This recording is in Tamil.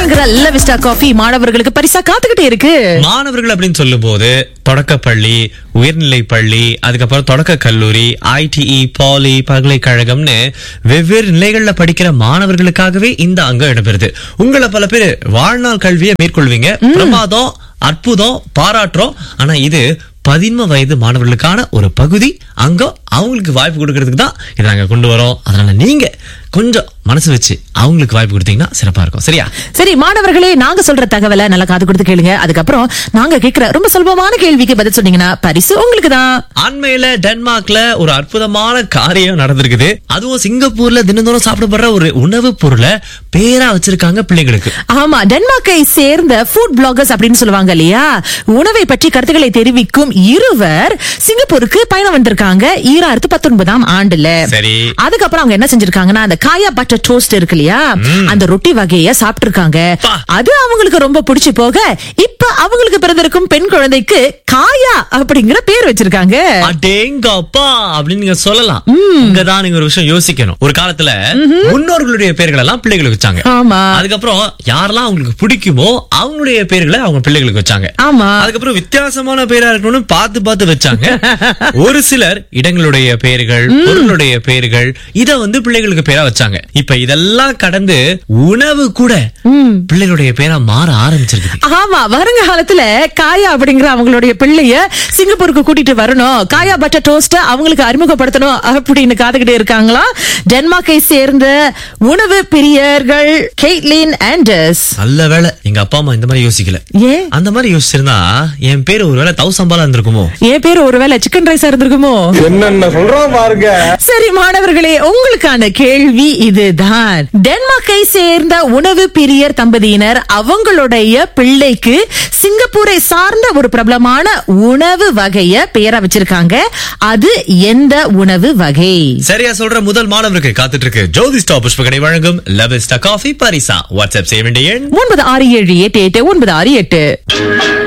வழங்குற லெவிஸ்டா காஃபி மாணவர்களுக்கு பரிசா காத்துக்கிட்டே இருக்கு மாணவர்கள் அப்படின்னு சொல்லும் போது தொடக்கப்பள்ளி உயர்நிலை பள்ளி அதுக்கப்புறம் தொடக்க கல்லூரி ஐடிஇ பாலி பல்கலைக்கழகம்னு வெவ்வேறு நிலைகள்ல படிக்கிற மாணவர்களுக்காகவே இந்த அங்கம் இடம்பெறுது உங்களை பல பேர் வாழ்நாள் கல்வியை மேற்கொள்வீங்க பிரமாதம் அற்புதம் பாராட்டுறோம் ஆனா இது பதின்ம வயது மாணவர்களுக்கான ஒரு பகுதி அங்கம் அவங்களுக்கு வாய்ப்பு கொடுக்கறதுக்கு தான் இதை நாங்க கொண்டு வரோம் அதனால நீங்க கொஞ்சம் மனசு வச்சு அவங்களுக்கு வாய்ப்பு கொடுத்தீங்கன்னா சிறப்பா இருக்கும் சரியா சரி மாணவர்களே நாங்க சொல்ற தகவலை நல்லா காது கொடுத்து கேளுங்க அதுக்கப்புறம் நாங்க கேக்குற ரொம்ப சுலபமான கேள்விக்கு பதில் சொன்னீங்கன்னா பரிசு உங்களுக்கு தான் அண்மையில டென்மார்க்ல ஒரு அற்புதமான காரியம் நடந்திருக்குது அதுவும் சிங்கப்பூர்ல தினந்தோறும் சாப்பிடப்படுற ஒரு உணவு பொருளை பேரா வச்சிருக்காங்க பிள்ளைங்களுக்கு ஆமா டென்மார்க்கை சேர்ந்த ஃபுட் பிளாகர்ஸ் அப்படின்னு சொல்லுவாங்க இல்லையா உணவை பற்றி கருத்துக்களை தெரிவிக்கும் இருவர் சிங்கப்பூருக்கு பயணம் வந்திருக்காங்க ஈராயிரத்து பத்தொன்பதாம் ஆண்டுல சரி. அதுக்கப்புறம் அவங்க என்ன செஞ்சிருக்காங்கன்னா அந்த காயா பட்டர் டோஸ்ட் இருக்கு இல்லையா அந்த ரொட்டி வகைய சாப்பிட்டிருக்காங்க பா. அது அவங்களுக்கு ரொம்ப பிடிச்சு போக இப்ப அவங்களுக்கு பிறந்திருக்கும் பெண் குழந்தைக்கு காயா அப்படிங்கிற பேர் வச்சிருக்காங்க அடேங்கப்பா அப்படின்னு நீங்க சொல்லலாம் இங்கதான் நீங்க ஒரு விஷயம் யோசிக்கணும் ஒரு காலத்துல முன்னோர்களுடைய பெயர்கள் எல்லாம் பிள்ளைகளுக்கு வச்சாங்க ஆமா அதுக்கப்புறம் யாரெல்லாம் அவங்களுக்கு பிடிக்குமோ அவங்களுடைய பேர்களை அவங்க பிள்ளைகளுக்கு வச்சாங்க ஆமா அதுக்கப்புறம் வித்தியாசமான பேரா இருக்கணும்னு பார்த்து பார்த்து வச்சாங்க ஒரு சிலர் இடங்களுடைய பெயர்கள் பொருளுடைய பெயர்கள் இத வந்து பிள்ளைகளுக்கு பேரா வச்சாங்க இப்ப இதெல்லாம் கடந்து உணவு கூட பிள்ளைகளுடைய பேரா மாற ஆரம்பிச்சிருக்கு ஆமா வருங்காலத்துல காயா அப்படிங்கிற அவங்களுடைய பிள்ளைய சிங்கப்பூருக்கு கூட்டிட்டு வரணும் காயா பட்டர் டோஸ்ட் அவங்களுக்கு அறிமுகப்படுத்தணும் அப்படின்னு காத்துக்கிட்டே இருக்காங்களா டென்மார்க்கை சேர்ந்த உணவு பிரியர்கள் கெய்ட்லின் ஆண்டர்ஸ் நல்ல வேளை எங்க அப்பா அம்மா இந்த மாதிரி யோசிக்கல ஏன் அந்த மாதிரி யோசிச்சிருந்தா என் பேரு ஒருவேளை தௌசம்பாலா இருந்திருக்குமோ என் பேர் ஒருவேளை சிக்கன் ரைஸா இருந்திருக்குமோ என்னென்ன சொல்றான் பாருங்க சரி மாணவர்களே உங்களுக்கான கேள்வி இதுதான் டென்மார்க்கை சேர்ந்த உணவு பிரியர் தம்பதியினர் அவங்களுடைய பிள்ளைக்கு சிங்கப்பூரை சார்ந்த ஒரு பிரபலமான உணவு வகைய பெயரா வச்சிருக்காங்க அது எந்த உணவு வகை சரியா சொல்ற முதல் மாணவருக்கு காத்துட்டு இருக்கு ஜோதி ஸ்டாப் புஷ்பகடை வழங்கும் லெவஸ்டா காஃபி பரிசா வாட்ஸ்அப் செய்ய வேண்டிய எண் ஒன்பது ஆறு ஏழு எட்டு எட்டு ஒன்பது ஆறு எட்டு